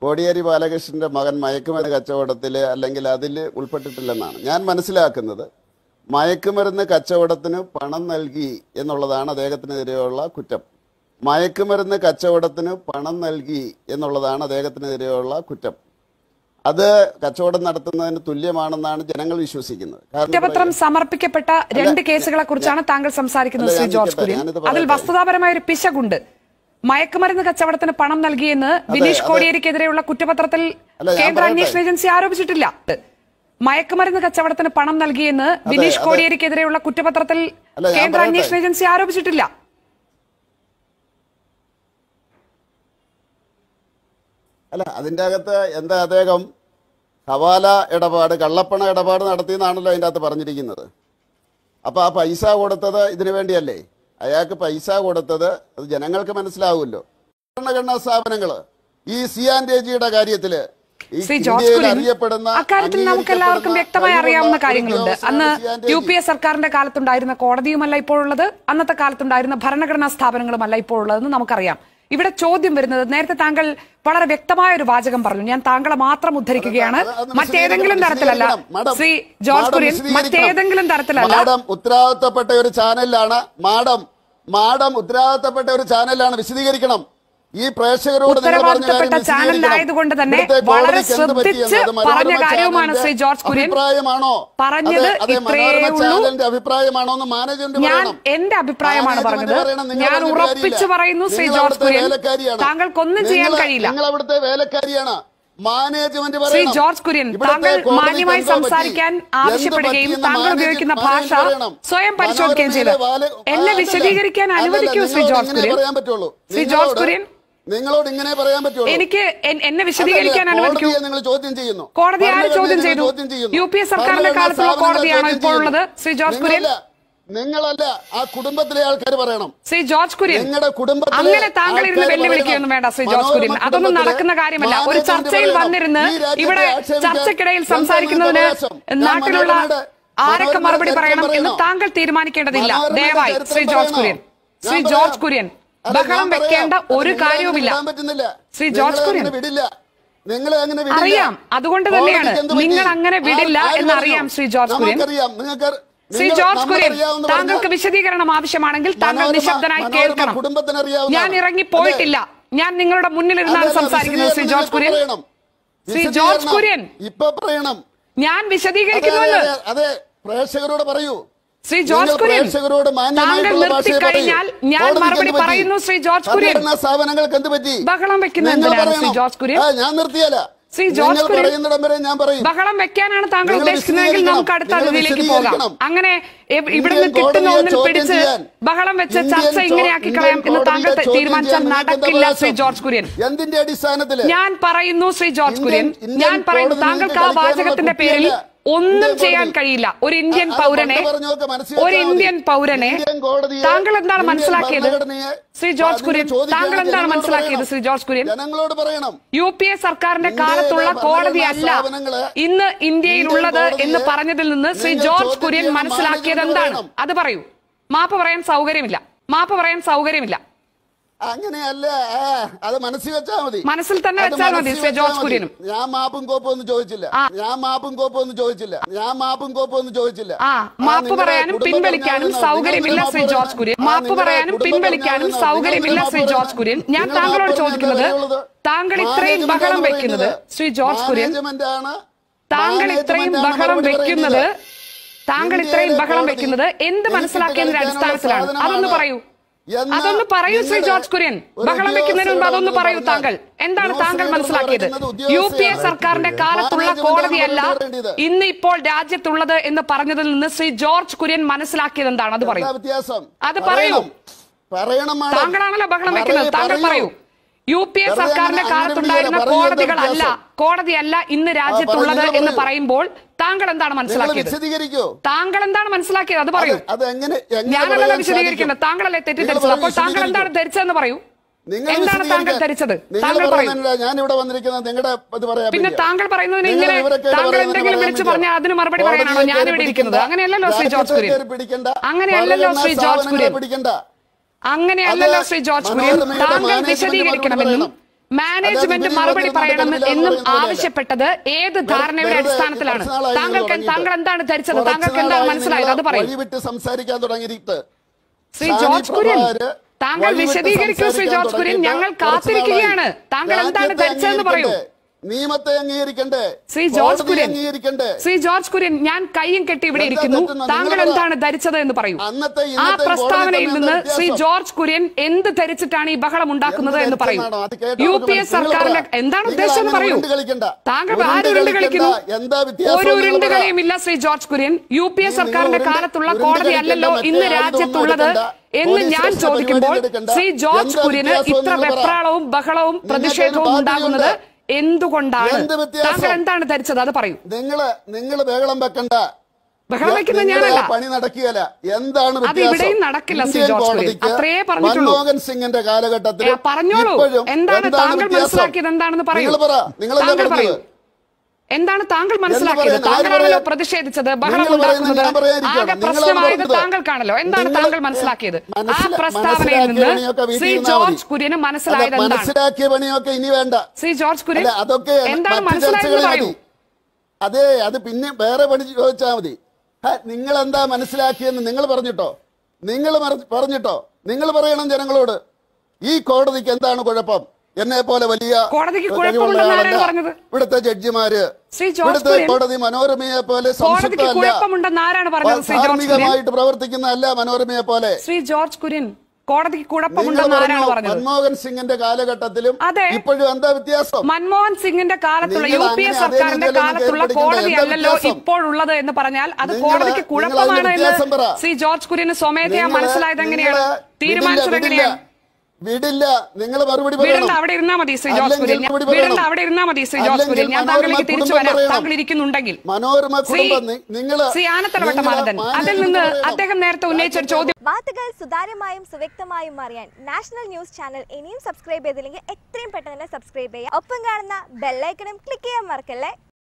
കോടിയേരി ബാലകൃഷ്ണന്റെ മകൻ മയക്കുമരുന്ന് കച്ചവടത്തിൽ അല്ലെങ്കിൽ അതിൽ ഉൾപ്പെട്ടിട്ടില്ലെന്നാണ് ഞാൻ മനസ്സിലാക്കുന്നത് മയക്കുമരുന്ന് കച്ചവടത്തിന് പണം നൽകി എന്നുള്ളതാണ് അദ്ദേഹത്തിനെതിരെയുള്ള കുറ്റം മയക്കുമരുന്ന് കച്ചവടത്തിന് പണം നൽകി എന്നുള്ളതാണ് അദ്ദേഹത്തിനെതിരെയുള്ള കുറ്റം അത് കച്ചവടം നടത്തുന്നതിന് തുല്യമാണെന്നാണ് ജനങ്ങൾ വിശ്വസിക്കുന്നത് കാരണം കുറ്റപത്രം സമർപ്പിക്കപ്പെട്ട രണ്ട് കേസുകളെ കുറിച്ചാണ് താങ്കൾ സംസാരിക്കുന്നത് അല്ല, ശ്രീ ഞാൻ ജോർജ് നിൽക്കട്ടെ, കുര്യൻ ഞാനിത് അതിൽ പറയട്ടെ. വസ്തുതാപരമായ ഒരു പിശകുണ്ട് മയക്കുമരുന്ന് കച്ചവടത്തിന് പണം നൽകിയെന്ന് ബിനീഷ് അതെ. കോടിയേരിക്കെതിരെയുള്ള കുറ്റപത്രത്തിൽ അല്ല, ഞാൻ കേന്ദ്ര പറയട്ടെ. അന്വേഷണ ഏജൻസി ആരോപിച്ചിട്ടില്ല മയക്കുമരുന്ന് കച്ചവടത്തിന് പണം നൽകിയെന്ന് ബിനീഷ് അതെ. കോടിയേരിക്കെതിരെയുള്ള കുറ്റപത്രത്തിൽ അല്ല, ഞാൻ കേന്ദ്ര പറയട്ടെ. അന്വേഷണ ഏജൻസി ആരോപിച്ചിട്ടില്ല അല്ല അതിൻ്റെ അകത്ത് എന്താ അദ്ദേഹം ഹവാല ഇടപാട് കള്ളപ്പണ ഇടപാട് നടത്തിയെന്നാണല്ലോ അതിൻ്റെ അകത്ത് പറഞ്ഞിരിക്കുന്നത് അപ്പോൾ ആ പൈസ കൊടുത്തത് ഇതിനു വേണ്ടിയല്ലേ അയാൾക്ക് പൈസ കൊടുത്തത് അത് ജനങ്ങൾക്ക് മനസ്സിലാവുമല്ലോ ഭരണഘടനാ സ്ഥാപനങ്ങൾ ഈ സിയാൻ രേജിയുടെ കാര്യത്തില് ഈ ശ്രീ ജോർജ് ഇന്ത്യയിൽ കുര്യൻ അറിയപ്പെടുന്ന അക്കാര്യത്തിൽ നമുക്ക് എല്ലാവർക്കും അംഗീകരിക്കപ്പെടുന്ന വ്യക്തമായി അറിയാവുന്ന കഴിവുള്ള കാര്യങ്ങളുണ്ട് ഒരു അന്ന് ഉദ്യോഗസ്ഥനാണ് യു സിയാൻ പി എ രേജി. സർക്കാരിന്റെ കാലത്തുണ്ടായിരുന്ന കോടതിയുമല്ല ഇപ്പോഴുള്ളത് അന്നത്തെ കാലത്തുണ്ടായിരുന്ന ഭരണഘടനാ സ്ഥാപനങ്ങളുമല്ല ഇപ്പോഴുള്ളതെന്ന് നമുക്കറിയാം ഇവിടെ ചോദ്യം വരുന്നത് നേരത്തെ താങ്കൾ വളരെ വ്യക്തമായ ഒരു വാചകം പറഞ്ഞു ഞാൻ താങ്കളെ മാത്രം ഉദ്ധരിക്കുകയാണ് അത് അത് മറ്റേതെങ്കിലും തരത്തിലല്ല വിശദീകരിക്കണം. മാഡം, ശ്രീ ജോർജ് മാഡം കുര്യൻ വിശദീകരിക്കണം. മറ്റേതെങ്കിലും തരത്തിലല്ല മാഡം ഉത്തരവാദിത്തപ്പെട്ട ഒരു ചാനലിലാണ് മാഡം മാഡം ഉത്തരവാദിത്തപ്പെട്ട ഒരു ചാനലാണ് വിശദീകരിക്കണം ഈ പ്രേക്ഷകരോട് നിങ്ങൾ പറഞ്ഞ കാര്യം ഉത്തരവാദിത്തപ്പെട്ട വിശദീകരിക്കണം. ചാനലായതുകൊണ്ട് തന്നെ ഇവിടുത്തെ വളരെ കോടതിക്ക് എന്ത് പറ്റിയെന്ന് ശ്രദ്ധിച്ച് അത് മനോരമ പറഞ്ഞ കാര്യവുമാണ് ചാനലിന്റെ ശ്രീ ജോർജ് കുര്യൻ. അഭിപ്രായമാണോ പറഞ്ഞത് അതെ, അതെ, ഇത്രയേ മനോരമ ഉള്ളൂ. ചാനലിന്റെ അഭിപ്രായമാണോ എന്ന് മാനേജ്മെന്റ് ഞാൻ പറയണം എന്റെ അഭിപ്രായമാണ് മാനേജ്മെന്റ് പറഞ്ഞത് പറയണം, നിങ്ങൾ ഞാൻ പറഞ്ഞിട്ട് ഉറപ്പിച്ചു കാര്യമില്ല. പറയുന്നു ശ്രീ നിങ്ങൾ ജോർജ് അവിടുത്തെ കുര്യൻ വേലക്കാരിയാണ്. താങ്കൾക്കൊന്നും ചെയ്യാൻ നിങ്ങൾ- കഴിയില്ല നിങ്ങൾ അവിടുത്തെ വേലക്കാരിയാണ് മാനേജ്മെന്റ് ശ്രീ പറയണം. ജോർജ് കുര്യൻ ഇവിടുത്തെ താങ്കൾ കോടതിക്ക് മാന്യമായി എന്തോ പറ്റി? സംസാരിക്കാൻ എന്ത് ആവശ്യപ്പെടുകയും പറ്റിയെന്ന് താങ്കൾ മാനേജ്- ഉപയോഗിക്കുന്ന മാനേജ് ഭാഷ പറയണം. സ്വയം പരിശോധിക്കുകയും ചെയ്ത് മനോരമയിലെ വാല്- എന്നെ ആ, അതല്ല. വിശദീകരിക്കാൻ അതല്ല, അനുവദിക്കൂ ശ്രീ നിങ്ങളോട് ജോർജ് ഇങ്ങനെ കുര്യൻ പറയാൻ പറ്റുള്ളൂ ശ്രീ ജോർജ് നിങ്ങളോട് കുര്യൻ നിങ്ങളോട് ഇങ്ങനെ പറയാൻ പറ്റുള്ളൂ എനിക്ക് എൻ- എന്നെ വിശദീകരിക്കാൻ അതല്ല, അനുവദിക്കൂ കോടതിയെ നിങ്ങൾ ചോദ്യം ചെയ്യുന്നു കോടതി ആര് ഭരണഘടനയെ ചോദ്യം നിങ്ങൾ ചെയ്തു? ചോദ്യം ചെയ്യുന്നു. യു പി എ സർക്കാരിന്റെ ഭരണഘടനാ കാലത്തുള്ള സ്ഥാപനങ്ങളെ കോടതിയാണോ ചോദ്യം ഇപ്പോൾ ചെയ്യുന്നു. ഉള്ളത്? ശ്രീ ജോർജ് കുര്യൻ? നിങ്ങളല്ല, നിങ്ങളല്ല ആ കുടുംബത്തിലെ ആൾക്കാർ പറയണം ശ്രീ ജോർജ് കുര്യൻ നിങ്ങളുടെ കുടുംബത്തിലെ അങ്ങനെ താങ്കൾ ഇരുന്ന് ആൾക്കാര് വെല്ലുവിളിക്കുകയൊന്നും വേണ്ട ശ്രീ ജോർജ് മനോരമ കുര്യൻ അതൊന്നും കുടുംബത്തിലെ നടക്കുന്ന കാര്യമല്ല ഒരു മാനേജ്മെന്റ് ചർച്ചയിൽ പറയണം. വന്നിരുന്ന് ഈ രാജ്യത്തെ ഇവിടെ ആക്ഷേപിക്കാൻ ചർച്ചയ്ക്കിടയിൽ എന്താ സംസാരിക്കുന്നതിന് നിങ്ങൾക്ക് അവകാശം? ഞാൻ നാട്ടിലുള്ള മനോരമയുടെ- ആരൊക്കെ മനോരമയുടെ മറുപടി ചരിത്രം പറയണം എന്ന് പറയണോ? താങ്കൾ തീരുമാനിക്കേണ്ടതില്ല മനോരമയുടെ ദയവായി ചരിത്രം ശ്രീ ജോർജ് പറയണോ? കുര്യൻ ഞാൻ ശ്രീ പറയാം. ജോർജ് കുര്യൻ അല്ല, ഞാൻ ബഹളം പറയാം. വെക്കേണ്ട അത് ഒരു നിങ്ങളെ കാര്യവുമില്ല വിടാൻ പറ്റുന്നില്ല. ശ്രീ നിങ്ങളെ ജോർജ് കുര്യൻ. അങ്ങനെ വിടില്ല നിങ്ങളെ അങ്ങനെ വിടില്ല അറിയാം. അതുകൊണ്ട് തന്നെയാണ് കോടതിക്ക് എന്ത് പറ്റി? നിങ്ങൾ അങ്ങനെ വിടില്ല ആര് എന്നറിയാം പറഞ്ഞു? ശ്രീ ജോർജ് കുര്യൻ. നമുക്കറിയാം നിങ്ങൾക്ക് ശ്രീ നിങ്ങൾ- ജോർജ് കുര്യൻ നമുക്കറിയാവുന്ന താങ്കൾക്ക് പറഞ്ഞാൽ വിശദീകരണം ആവശ്യമാണെങ്കിൽ താങ്കൾ മനോരമ- നിശബ്ദനായി മനോരമ കേൾക്കണം കുടുംബത്തിന് അറിയാവുന്നതാണ്. ഞാൻ ഇറങ്ങി പോയിട്ടില്ല ഞാൻ നിങ്ങളുടെ മുന്നിലിരുന്നാണ് അതല്ല, സംസാരിക്കുന്നത് ശ്രീ ജോർജ് വിശദീകരണം കുര്യൻ പറയണം. ശ്രീ ജോർജ് വിശദീകരണം കുര്യൻ. ഇപ്പൊ പറയണം ഞാൻ അതെ, വിശദീകരിക്കുന്നുവെന്ന് അതെ, അതെ പ്രേക്ഷകരോട് പറയൂ ശ്രീ ജോർജ് നിങ്ങൾ കുര്യൻ പ്രേക്ഷകരോട് മാന്യമായിട്ടുള്ള താങ്കൾ ഭാഷയിൽ നിർത്തിക്കഴിഞ്ഞാൽ പറയൂ. ഞാൻ കോടതിക്ക് മറുപടി എന്ത് പറ്റി? പറയുന്നു ശ്രീ ജോർജ് കുര്യൻ ഭരണഘടനാ സ്ഥാപനങ്ങൾക്ക് എന്ത് പറ്റി ബഹളം വെക്കുന്നത് നിങ്ങൾ എന്തിനാണ് ശ്രീ പറയണം. ജോർജ് കുര്യൻ? ആ, ഞാൻ നിർത്തിയല്ല ശ്രീ ജോർജ് നിങ്ങൾ കുര്യൻ. പറയുന്നിടം വരെ ഞാൻ പറയും ബഹളം വെക്കാനാണ് താങ്കൾ നിങ്ങൾ ഉദ്ദേശിക്കുന്നതെങ്കിൽ വിശദീകരിക്കണം. നമുക്ക് അടുത്ത നിങ്ങൾ അതിഥിയിലേക്ക് പോകാം വിശദീകരിക്കണം. അങ്ങനെ എവ്- ഇവിടെ ഇന്ത്യൻ നിന്ന് കിട്ടുന്ന കോടതിയെ ഒന്നിൽ ചോദ്യം പിടിച്ച് ചെയ്യാൻ. ബഹളം വെച്ച് ഇന്ത്യൻ ചർച്ച ചോ- ഇങ്ങനെയാക്കി ഇന്ത്യൻ കളയാം എന്ന് താങ്കൾ കോടതിയെ ചോദ്യം തീരുമാനിച്ചാൽ ചെയ്യാൻ നിങ്ങൾക്ക് എന്താ നടക്കില്ല ശ്രീ അവകാശം? ജോർജ് കുര്യൻ എന്തിന്റെ അടിസ്ഥാനത്തില് ഞാൻ പറയുന്നു ശ്രീ ജോർജ് ഇന്ത്യൻ- കുര്യൻ ഇന്ത്യൻ ഞാൻ പറയുന്നു കോടതി താങ്കൾക്ക് ആ നിങ്ങൾക്ക് വാചകത്തിന്റെ കളിക്കാനുള്ള പേരിൽ കുട്ടിയല്ല. ഒന്നും ഇന്ത്യൻ ചെയ്യാൻ കോടതി. കഴിയില്ല ഒരു ഇന്ത്യൻ ആ, ആ, പൗരനെ പണ്ട് പറഞ്ഞതൊക്കെ മനസ്സിൽ ഒരു വെച്ചാൽ മതി. ഇന്ത്യൻ പൗരനെ ഇന്ത്യൻ കോടതിയെ, താങ്കൾ എന്താണ് ഇന്ത്യൻ മനസ്സിലാക്കിയത് ഭരണഘടനയെ ശ്രീ ജോർജ് നിങ്ങൾ കുര്യൻ ചോദിക്കുകയാണ് താങ്കൾ എന്താണ് ജനങ്ങളോട് മനസ്സിലാക്കിയത് പറയണം. ശ്രീ ജോർജ് കുര്യൻ ജനങ്ങളോട് പറയണം യു പി എ സർക്കാരിന്റെ ഇന്ത്യയിലെ കാലത്തുള്ള ഭരണഘടനാ കോടതിയല്ല സ്ഥാപനങ്ങളെ ഇന്ന് ഇന്ത്യയിലുള്ളത് ഇന്ത്യൻ എന്ന് കോടതിയെ പറഞ്ഞതിൽ നിന്ന് ശ്രീ നിങ്ങൾ ജോർജ് ചോദ്യം കുര്യൻ ചെയ്യാൻ മനസ്സിലാക്കിയത് മാനേജ്മെന്റ് എന്താണ് പറയണം. അത് പറയൂ മാപ്പ് പറയാൻ സൗകര്യമില്ല മാപ്പ് പറയാൻ സൗകര്യമില്ല അങ്ങനെയല്ല ആ, അത് മനസ്സിൽ വെച്ചാൽ മതി മനസ്സിൽ തന്നെ അത് വെച്ചാൽ മതി മനസ്സിൽ ശ്രീ വെച്ചാൽ ജോർജ് മതി. കുര്യനും ഞാൻ മാപ്പും കോപ്പും ഒന്നും ചോദിച്ചില്ല ആ. ഞാൻ മാപ്പും കോപ്പും ഒന്നും ചോദിച്ചില്ല ഞാൻ മാപ്പും കോപ്പും ഒന്നും ചോദിച്ചില്ല ആ ആ, മാപ്പ് നിങ്ങളുടെ പറയാനും കുടുംബം പിൻവലിക്കാനും പറഞ്ഞാൽ സൗകര്യമില്ല നിങ്ങൾ ശ്രീ മാപ്പ് ജോർജ് കുര്യൻ ആ, മാപ്പ് നിങ്ങളുടെ പറയാനും കുടുംബം പിൻവലിക്കാനും പറഞ്ഞാൽ സൗകര്യമില്ല നിങ്ങൾ ശ്രീ മാപ്പ് ജോർജ് കുര്യൻ ഞാൻ നിങ്ങൾ താങ്കളോട് മാപ്പ് ചോദിക്കുന്നത് പറയുന്നത് താങ്കൾ ഇത്രയും മാനേജ്മെന്റ് ബഹളം ആണ് വെക്കുന്നത് പറയുന്നത്. ശ്രീ ജോർജ് കുര്യൻ മാനേജ്മെന്റ് ആണ് താങ്കൾ ഇത്രയും മാനേജ്മെന്റ് ആണ് ബഹളം മറുപടി വെക്കുന്നത് പറയുന്നത്. താങ്കൾ ഇത്രയും ഇന്ത്യയിലെ ബഹളം കോടതി വെക്കുന്നത് എന്ത് എനിക്ക് മനസ്സിലാക്കിയതിന്റെ കളിക്കാനുള്ള അടിസ്ഥാനത്തിലാണ് സാധനമാണ്. അതൊന്ന് പറയൂ എന്ന് അതൊന്ന് പറയൂ ശ്രീ നിങ്ങളുടെ ജോർജ് കുര്യൻ ഒരു ബഹളം വെക്കുന്നതിന് മുമ്പ് അതൊന്ന് ഉദ്യോഗസ്ഥരോട് പറയൂ പറഞ്ഞാൽ താങ്കൾ എന്താണ് ന്യൂസ് താങ്കൾ റീഡർ മനസ്സിലാക്കിയത് പറയുന്നത് യു പി എ ഉദ്യോഗസ്ഥയാണ്. സർക്കാരിന്റെ കാലത്തുള്ള മാനേജ്മെന്റ് കോടതിയല്ല ആണ് പറയേണ്ടത്. ഇന്ന് ഇപ്പോൾ രാജ്യത്തുള്ളത് എന്ന് പറഞ്ഞതിൽ നിന്ന് ശ്രീ ജോർജ് കുര്യൻ മനസ്സിലാക്കിയത് എന്താണ് അത് പറയൂ എന്താ വ്യത്യാസം അത് പറയൂ. പറയണം. പറയണം മാഡം. താങ്കളാണല്ലോ ബഹളം വെക്കുന്നത് പറയൂ, താങ്കൾ പറയൂ യു പി എ വെറുതെ സർക്കാരിന്റെ അങ്ങനെ കാലത്തുണ്ടായിരുന്ന അങ്ങനെ വിളിക്കാതെ കോടതികളല്ല പറയൂ, എന്താ കോടതിയല്ല ഇന്ന് രാജ്യത്തുള്ളത് നിങ്ങൾ എന്ന് പറയൂ. പറയുമ്പോൾ താങ്കൾ എന്താണ് നിങ്ങൾ മനസ്സിലാക്കിയത് വിശദീകരിക്കൂ താങ്കൾ എന്താണ് മനസ്സിലാക്കിയത് അത് പറയൂ അത് എങ്ങനെ എങ്ങനെ ഞാനല്ല പറയാൻ വിശദീകരിക്കേണ്ടത് സാധിക്കും? താങ്കളല്ലേ നിങ്ങൾ തെറ്റിദ്ധരിച്ചത് പറയൂ, അപ്പോൾ താങ്കൾ എന്താണ് വിശദീകരിക്കൂ. ധരിച്ചതെന്ന് പറയൂ നിങ്ങൾ എന്താണ് താങ്കൾ വിശദീകരിക്കാൻ- ധരിച്ചത് നിങ്ങൾ താങ്കൾ പറയൂ പറയുന്നില്ല, ഞാൻ ഇവിടെ വന്നിരിക്കുന്നത് നിങ്ങളുടെ ഇത് പറയാൻ പിന്നെ വേണ്ടിയാ. താങ്കൾ പറയുന്നതിന് നിങ്ങൾ ഇങ്ങനെ ഇവരൊക്കെ താങ്കൾ പറയുന്നത് എന്തെങ്കിലും പറയാൻ വിളിച്ചു വേണ്ടിയാ. പറഞ്ഞാൽ അതിന് മറുപടി കോടതിയെ പറയാനാണോ ഞാൻ കയറി ഇവിടെ പിടിക്കണ്ട. ഇരിക്കുന്നത് അങ്ങനെയല്ലല്ലോ ശ്രീ ജോർജ് രാജ്യത്തെ കുര്യൻ കയറി പിടിക്കണ്ട. അങ്ങനെയല്ലല്ലോ ഭരണഘടനാ ശ്രീ ജോർജ് സ്ഥാപനങ്ങളെ കുര്യൻ പിടിക്കണ്ട അങ്ങനെയല്ലല്ലോ അത് ശ്രീ ജോർജ് കുര്യൻ മനോരമയുടെ താങ്കൾ മാനേജ്മെന്റ് വിശദീകരിക്കണമെന്നും മറുപടി പറയണം. മാനേജ്മെന്റ് അദ്ദേഹം മറുപടി പിരിവ് പറയണം നടത്തുന്നില്ല എന്ന് എന്നും പറയുന്നത് പോലെയല്ല. ആവശ്യപ്പെട്ടത് ഏത് ധാരണയുടെ വെറുതെ അടിസ്ഥാനത്തിലാണ് കുറച്ച് നാളായി താങ്കൾക്ക് നിങ്ങൾ താങ്കൾ എന്താണ് ധരിച്ചത് കുറച്ച് താങ്കൾക്ക് എന്താണ് നാളായി മനസ്സിലായത് അത് നിങ്ങൾ പറയൂ വഴിവിട്ട് സംസാരിക്കാൻ തുടങ്ങിയിട്ട് ശ്രീ ഷാനി ജോർജ് കുര്യൻ പ്രഭാകര് താങ്കൾ വഴിവിട്ട് വിശദീകരിക്കൂ ശ്രീ സംസാരിക്കാൻ ജോർജ് കുര്യൻ തുടങ്ങിയിട്ട് ഞങ്ങൾ കുറച്ച് കാത്തിരിക്കുകയാണ് നാളായി. താങ്കൾ എന്താണ് രാജ്യത്തെ ധരിച്ചതെന്ന് പറയൂ അംഗീകരിക്കണ്ടേ? നിയമത്തെ അംഗീകരിക്കണ്ടേ ശ്രീ ജോർജ് കോടതിയെ കുര്യൻ അംഗീകരിക്കണ്ടേ ശ്രീ ജോർജ് കുര്യൻ ഞാൻ കൈയും കെട്ടി ഇവിടെ എന്താ ഇരിക്കുന്നു തെറ്റെന്ന് താങ്കൾ നിങ്ങൾ പറ. എന്താണ് ധരിച്ചത് എന്ന് പറയൂ അന്നത്തെ ആ ഇന്നത്തെ പ്രസ്താവനയിൽ കോടതി നിന്ന് തമ്മിലുള്ള ശ്രീ വ്യത്യാസം. ജോർജ് കുര്യൻ എന്ത് ധരിച്ചിട്ടാണ് ഈ ബഹളം ഉണ്ടാക്കുന്നത് എന്ത് എന്ന് പറയൂ ധരിച്ചെന്നാണോ? അത് കേട്ടോ യു നമുക്ക് പി എസ് മനസ്സിലാവും. സർക്കാരിന്റെ നിങ്ങൾ എന്താണ് അങ്ങനെ ഉദ്ദേശം എന്ന് പറയൂ ഉരുണ്ട് കളിക്കണ്ട. താങ്കൾ ഉരുണ്ട് ആര് ഉരുണ്ട് കളിക്കണ്ട. കളിക്കുന്നു എന്താ വ്യത്യാസം ഒരു നിങ്ങൾ ഉരുണ്ട് പറ. കളിയും ഇല്ല Shri George Kurian U P S നിങ്ങൾ സർക്കാരിന്റെ ഉരുണ്ട് കാലത്തുള്ള ഉരുണ്ട് കോടതി കളിക്കണ്ട. അല്ലല്ലോ മറ്റേ ഇന്ന് ആയുധമൊന്നും രാജ്യത്തുള്ളത് എടുക്കണ്ട. എന്ന് പോലീസ് ഞാൻ സ്റ്റേഷൻ ചോദിക്കുമ്പോൾ പരിപാടി എടുക്കണ്ട. ശ്രീ ജോർജ് എന്താ കുര്യന് വ്യത്യാസം ഇത്ര നിങ്ങൾ പറ. വെപ്രാളവും ബഹളവും പ്രതിഷേധവും നിങ്ങൾക്ക് ഉണ്ടാകുന്നത് ബാധ്യതയുണ്ട്. എന്തുകൊണ്ടാണ് എന്ത് വ്യത്യാസം? താങ്കൾ എന്താണ് ധരിച്ചത് അത് പറയൂ നിങ്ങള് നിങ്ങൾ ബഹളം വെക്കണ്ട ബഹളം വെക്കുന്ന നിങ്ങളുടെ ഞാനല്ല ആ പണി നടക്കുകയല്ല എന്താണ് അത് ഇവിടെയും നടക്കില്ല, ശ്രീ ഇന്ത്യൻ ജോർജ് കുര്യൻ. കോടതിക്ക് അത്രയേ പറഞ്ഞിട്ടുള്ളൂ. മൻമോഹൻ സിംഗിന്റെ കാലഘട്ടത്തിൽ ഏ, പറഞ്ഞോളൂ. ഇപ്പോഴും എന്താണ് താങ്കൾ വ്യത്യാസം? മനസ്സിലാക്കിയത് എന്താണെന്ന് പറയൂ. നിങ്ങൾ പറ നിങ്ങൾ എന്താ താങ്കൾ പറയൂ. പറഞ്ഞത് എന്താണ് താങ്കൾ മനസ്സിലാക്കിയത് പറയുന്നത്? ആര് താങ്കളാണല്ലോ പറയാ? പ്രതിഷേധിച്ചത് ബഹളം നിങ്ങൾ പറയുന്നത് ഉണ്ടാക്കുന്നത് ഞാൻ പറയാതിരിക്കുകയാണ്. ആകെ നിങ്ങളാണ് പ്രശ്നമായത് പറഞ്ഞത്. താങ്കൾക്കാണല്ലോ എന്താണ് നിങ്ങൾ- താങ്കൾ മനസ്സിലാക്കിയത് ആ മനസ്സില- പ്രസ്താവനയിൽ നിന്ന് മനസ്സിലാക്കിയ പണിയൊക്കെ വീട്ടിൽ ശ്രീ ഇരുന്നാ ജോർജ് മതി. കുര്യന് അല്ല, മനസ്സിലായത് എന്താണ് മനസ്സിലാക്കിയ പണിയൊക്കെ ഇനി വേണ്ട ശ്രീ ജോർജ് കുര്യൻ അല്ല അതൊക്കെ എന്താണ് മറ്റു മനസ്സിലായത് ചർച്ചകളിൽ പറയൂ മതി അതെ അത് പിന്നെ വേറെ പണി ചോദിച്ചാൽ മതി നിങ്ങൾ എന്താ മനസ്സിലാക്കിയെന്ന് നിങ്ങൾ പറഞ്ഞിട്ടോ നിങ്ങൾ മറ- പറഞ്ഞിട്ടോ നിങ്ങൾ പറയണം ജനങ്ങളോട് ഈ കോടതിക്ക് എന്താണ് കുഴപ്പം എന്നെ പോലെ വലിയ കോടതിക്ക് കഴിവുള്ള കുഴപ്പമുണ്ടെന്ന് ആരാണ് ആളല്ല. പറഞ്ഞത്? ഇവിടുത്തെ ജഡ്ജിമാര് ശ്രീ ജോർജ് ഇവിടുത്തെ കുര്യൻ, കോടതി മനോരമയെ പോലെ കോടതിക്ക് സംശുദ്ധമല്ല കുഴപ്പമുണ്ടെന്ന് ആരാണ് പറഞ്ഞത് ശ്രീ ജോർജ് കുര്യൻ ധാർമ്മികമായിട്ട് പ്രവർത്തിക്കുന്നതല്ല മനോരമയെ പോലെ ശ്രീ ജോർജ് കുര്യൻ കോടതിക്ക് നിങ്ങൾ കുഴപ്പമുണ്ടെന്ന് ആരാണ് പറഞ്ഞു പറഞ്ഞത് മൻമോഹൻ സിംഗിന്റെ കാലഘട്ടത്തിലും അതെ. ഇപ്പോഴും എന്താ വ്യത്യാസം മൻമോഹൻ സിംഗിന്റെ കാലത്തുള്ള നിങ്ങൾ യു പി എസ് അങ്ങനെ അതേ സർക്കാരിന്റെ രീതിയിലൊന്നും കാലത്തുള്ള കേൾപ്പിക്കണ്ട. കോടതി എന്താ അല്ലല്ലോ വ്യത്യാസം? ഇപ്പോഴുള്ളത് എന്ന് പറഞ്ഞാൽ അത് നിങ്ങൾ- കോടതിക്ക് നിങ്ങൾ കുഴപ്പമാണ് അതിന്റെ എന്ന് വ്യത്യാസം പറ. ശ്രീ ജോർജ് കുര്യന് സ്വമേധയാ നിങ്ങള് മനസ്സിലായത് എങ്ങനെയാണ് നിങ്ങള് തീരുമാനിച്ചത് വിടില്ല, എങ്ങനെയാണ് വിടില്ല നിങ്ങൾ മറുപടി വിടണ്ട പറയണം അവിടെ ഇരുന്നാ മതി ശ്രീ ജോർജ് അല്ലെങ്കിൽ കുര്യൻ ഞാൻ- മറുപടി പറയണം. വിടണ്ട അവിടെ ഇരുന്നാ മതി ശ്രീ ജോർജ് അല്ലെങ്കിൽ കുര്യൻ ഞാൻ മനോരമ താങ്കളിലേക്ക് തിരിച്ചു കുടുംബം വരാം പറയണം. താങ്കൾ ഇരിക്കുന്നുണ്ടെങ്കിൽ മനോരമ ശ്രീ കുടുംബം നി- നിങ്ങള് ശ്രീ ആനത്തലവട്ട നിങ്ങള് മാനന്ദൻ അതിൽ മാനേജ്മെന്റ് നിന്ന് പറയണം. അദ്ദേഹം നേരത്തെ ഉന്നയിച്ച ഒരു ചോദ്യം വാർത്തകൾ സുതാര്യമായും സുവ്യക്തമായും അറിയാൻ നാഷണൽ ന്യൂസ് ചാനൽ ഇനിയും സബ്സ്ക്രൈബ് ചെയ്തില്ലെങ്കിൽ എത്രയും പെട്ടെന്ന് തന്നെ സബ്സ്ക്രൈബ് ചെയ്യുക ഒപ്പം കാണുന്ന ബെല്ലൈക്കണും ക്ലിക്ക് ചെയ്യാൻ മറക്കല്ലേ